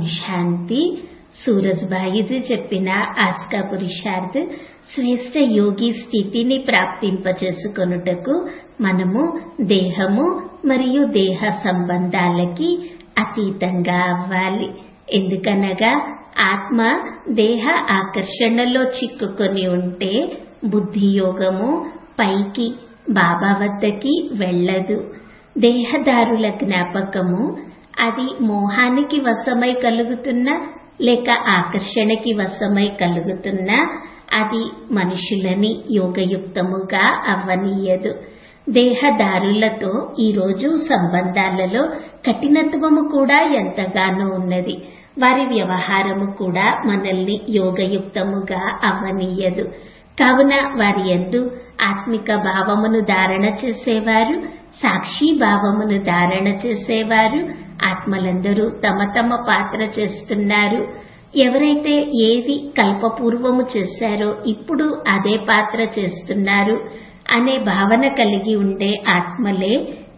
శాంతి సూరజ్బాయిజీ చెప్పిన ఆస్కా పురుషార్థ్ శ్రేష్ట యోగి స్థితిని ప్రాప్తింపచేసుకొనుటకు మనము దేహము మరియు దేహ సంబంధాలకి అతీతంగా అవ్వాలి ఎందుకనగా ఆత్మ దేహ ఆకర్షణలో చిక్కుకొని ఉంటే బుద్ధి యోగము పైకి బాబా వద్దకి వెళ్ళదు దేహదారుల జ్ఞాపకము అది మోహానికి వశమై కలుగుతున్నా లేక ఆకర్షణకి వశమై కలుగుతున్నా అది మనుషులని యోగయుక్తముగా అవ్వనీయదు దేహదారులతో ఈరోజు సంబంధాలలో కఠినత్వము కూడా ఎంతగానో ఉన్నది వారి వ్యవహారము కూడా మనల్ని యోగయుక్తముగా అవ్వనీయదు కావున వారి ఎందు ఆత్మిక భావమును ధారణ చేసేవారు సాక్షి భావమును ధారణ చేసేవారు ఆత్మలందరూ తమ తమ పాత్ర చేస్తున్నారు ఎవరైతే ఏది కల్పపూర్వము చేశారో ఇప్పుడు అదే పాత్ర చేస్తున్నారు అనే భావన కలిగి ఉండే ఆత్మలే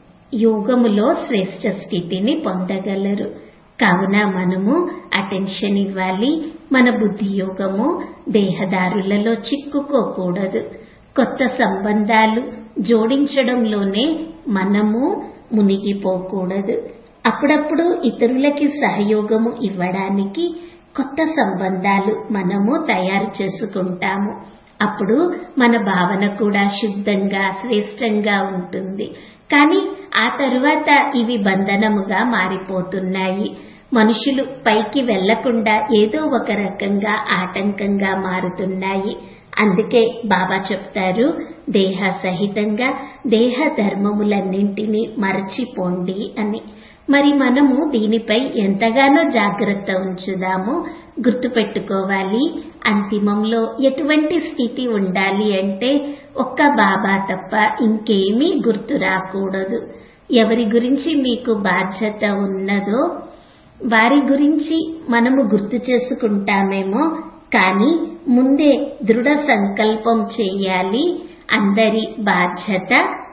యోగములో శ్రేష్ట స్థితిని పొందగలరు కావున మనము అటెన్షన్ ఇవ్వాలి మన బుద్ధి యోగము దేహదారులలో చిక్కుకోకూడదు కొత్త సంబంధాలు జోడించడంలోనే మనము మునిగిపోకూడదు అప్పుడప్పుడు ఇతరులకి సహయోగము ఇవ్వడానికి కొత్త సంబంధాలు మనము తయారు చేసుకుంటాము అప్పుడు మన భావన కూడా శుద్ధంగా శ్రేష్టంగా ఉంటుంది కానీ ఆ తరువాత ఇవి బంధనముగా మారిపోతున్నాయి మనుషులు పైకి వెళ్లకుండా ఏదో ఒక రకంగా ఆటంకంగా మారుతున్నాయి అందుకే బాబా చెప్తారు దేహ సహితంగా దేహ ధర్మములన్నింటినీ మరచిపోండి అని మరి మనము దీనిపై ఎంతగానో జాగ్రత్త ఉంచుదాము గుర్తుపెట్టుకోవాలి అంతిమంలో ఎటువంటి స్థితి ఉండాలి అంటే ఒక్క బాబా తప్ప ఇంకేమీ గుర్తు రాకూడదు ఎవరి గురించి మీకు బాధ్యత ఉన్నదో వారి గురించి మనము గుర్తు చేసుకుంటామేమో కానీ ముందే దృఢ సంకల్పం చేయాలి అందరి బాధ్యత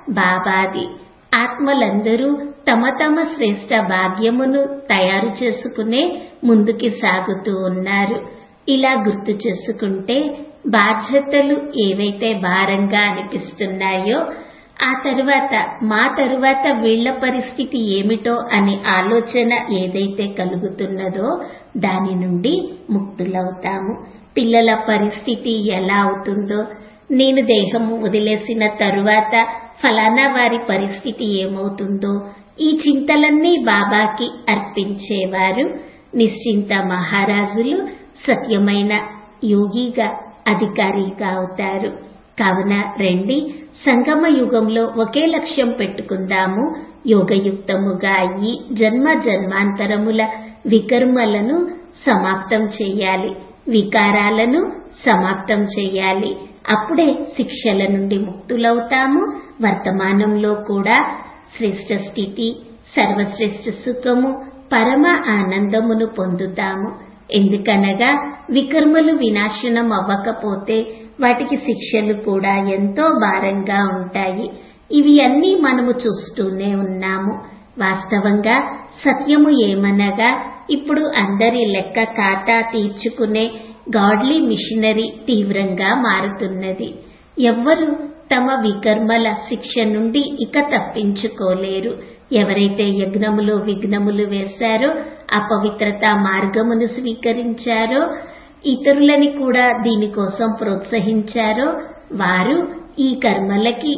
బాబాది ఆత్మలందరూ తమ తమ శ్రేష్ట భాగ్యమును తయారు చేసుకునే ముందుకి సాగుతూ ఉన్నారు ఇలా గుర్తు చేసుకుంటే బాధ్యతలు ఏవైతే భారంగా అనిపిస్తున్నాయో ఆ తరువాత మా తరువాత వీళ్ల పరిస్థితి ఏమిటో అనే ఆలోచన ఏదైతే కలుగుతున్నదో దాని నుండి ముక్తులవుతాము పిల్లల పరిస్థితి ఎలా అవుతుందో నేను దేహము వదిలేసిన తరువాత ఫలానా వారి పరిస్థితి ఏమవుతుందో ఈ చింతలన్నీ బాబాకి అర్పించేవారు నిశ్చింత మహారాజులు సత్యమైన యోగిగా అధికారిగా అవుతారు కావున రండి సంగమ యుగంలో ఒకే లక్ష్యం పెట్టుకుందాము యోగయుక్తముగా అయ్యి జన్మ జన్మాంతరముల వికర్మలను సమాప్తం చేయాలి వికారాలను సమాప్తం చేయాలి అప్పుడే శిక్షల నుండి ముక్తులవుతాము వర్తమానంలో కూడా శ్రేష్ట స్థితి సర్వశ్రేష్ఠ సుఖము పరమ ఆనందమును పొందుతాము ఎందుకనగా వికర్మలు వినాశనం అవ్వకపోతే వాటికి శిక్షలు కూడా ఎంతో భారంగా ఉంటాయి ఇవి అన్నీ మనము చూస్తూనే ఉన్నాము వాస్తవంగా సత్యము ఏమనగా ఇప్పుడు అందరి లెక్క కాటా తీర్చుకునే గాడ్లీ మిషనరీ తీవ్రంగా మారుతున్నది ఎవ్వరు తమ వికర్మల శిక్ష నుండి ఇక తప్పించుకోలేరు ఎవరైతే యజ్ఞములో విఘ్నములు వేశారో అపవిత్రత మార్గమును స్వీకరించారో ఇతరులని కూడా దీనికోసం ప్రోత్సహించారో వారు ఈ కర్మలకి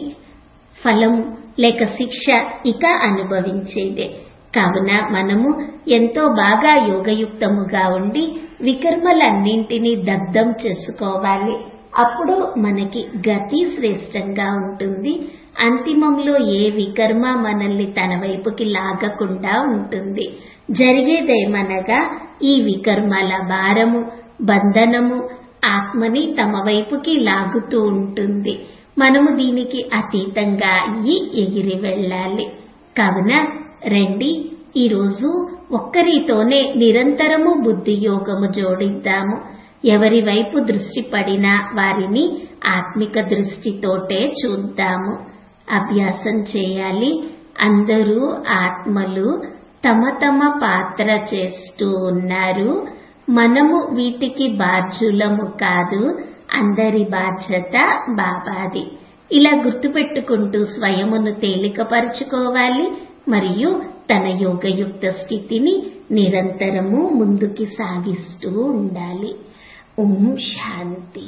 ఫలం లేక శిక్ష ఇక అనుభవించేదే కావున మనము ఎంతో బాగా యోగయుక్తముగా ఉండి వికర్మలన్నింటినీ దగ్ధం చేసుకోవాలి అప్పుడు మనకి గతి శ్రేష్టంగా ఉంటుంది అంతిమంలో ఏ వికర్మ మనల్ని తన వైపుకి లాగకుండా ఉంటుంది జరిగేదేమనగా ఈ వికర్మల భారము బంధనము ఆత్మని తమ వైపుకి లాగుతూ ఉంటుంది మనము దీనికి అతీతంగా అయ్యి ఎగిరి వెళ్ళాలి కావున రండి ఈరోజు ఒక్కరితోనే నిరంతరము బుద్ధి యోగము జోడిద్దాము ఎవరి వైపు దృష్టి పడినా వారిని ఆత్మిక దృష్టితోటే చూద్దాము అభ్యాసం చేయాలి అందరూ ఆత్మలు తమ తమ పాత్ర చేస్తూ ఉన్నారు మనము వీటికి బాధ్యులము కాదు అందరి బాధ్యత బాబాది ఇలా గుర్తుపెట్టుకుంటూ స్వయమును తేలికపరుచుకోవాలి మరియు తన యోగయుక్త స్థితిని నిరంతరము ముందుకి సాగిస్తూ ఉండాలి ఓం శాంతి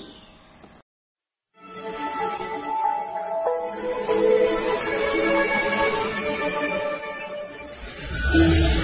Thank you.